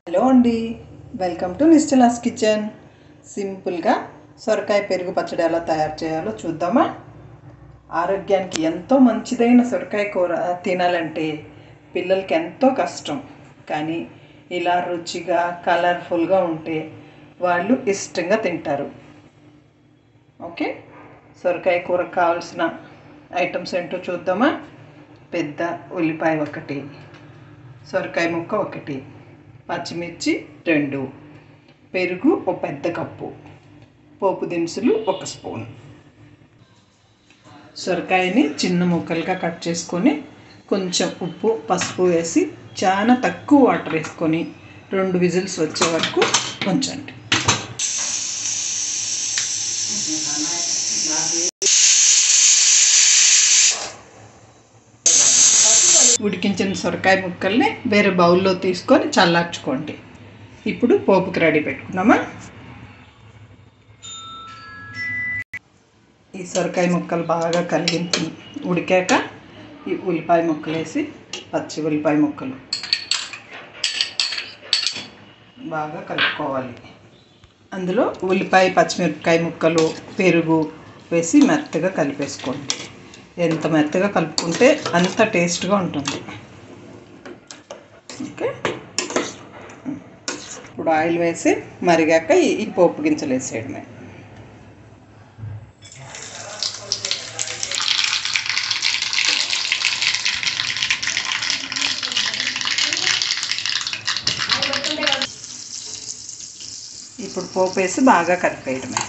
hello అండి welcome to నిస్టలాస్ kitchen సింపుల్గా సొరకాయ పెరుగు పచ్చడి ఎలా తయారు చేయాలో చూద్దామా ఆరోగ్యానికి ఎంతో మంచిదైన సొరకాయ కూర తినాలంటే పిల్లలకి ఎంతో కష్టం కానీ ఇలా రుచిగా కలర్ఫుల్గా ఉంటే వాళ్ళు ఇష్టంగా తింటారు ఓకే సొరకాయ కూరకు కావాల్సిన ఐటమ్స్ ఏంటో చూద్దామా పెద్ద ఉల్లిపాయ ఒకటి సొరకాయ ముక్క ఒకటి పచ్చిమిర్చి రెండు పెరుగు ఒక పెద్ద కప్పు పోపు దినుసులు ఒక స్పూన్ సొరకాయని చిన్న ముక్కలుగా కట్ చేసుకొని కొంచెం ఉప్పు పసుపు వేసి చాలా తక్కువ వాటర్ వేసుకొని రెండు విజిల్స్ వచ్చే వరకు ఉంచండి ఉడికించిన సొరకాయ ముక్కల్ని వేరే బౌల్లో తీసుకొని చల్లార్చుకోండి ఇప్పుడు పోపుకి రెడీ పెట్టుకున్నామా ఈ సొరకాయ ముక్కలు బాగా కలిగించి ఉడికాక ఈ ఉల్లిపాయ ముక్కలు వేసి పచ్చి ఉల్లిపాయ ముక్కలు బాగా కలుపుకోవాలి అందులో ఉల్లిపాయ పచ్చిమిరపకాయ ముక్కలు పెరుగు వేసి మెత్తగా కలిపేసుకోండి ఎంత మెత్తగా కలుపుకుంటే అంత టేస్ట్గా ఉంటుంది ఓకే ఇప్పుడు ఆయిల్ వేసి మరిగాక ఈ ఈ పోపు గింజలు వేసేయడమే ఇప్పుడు పోపు వేసి బాగా కలిపేయడమే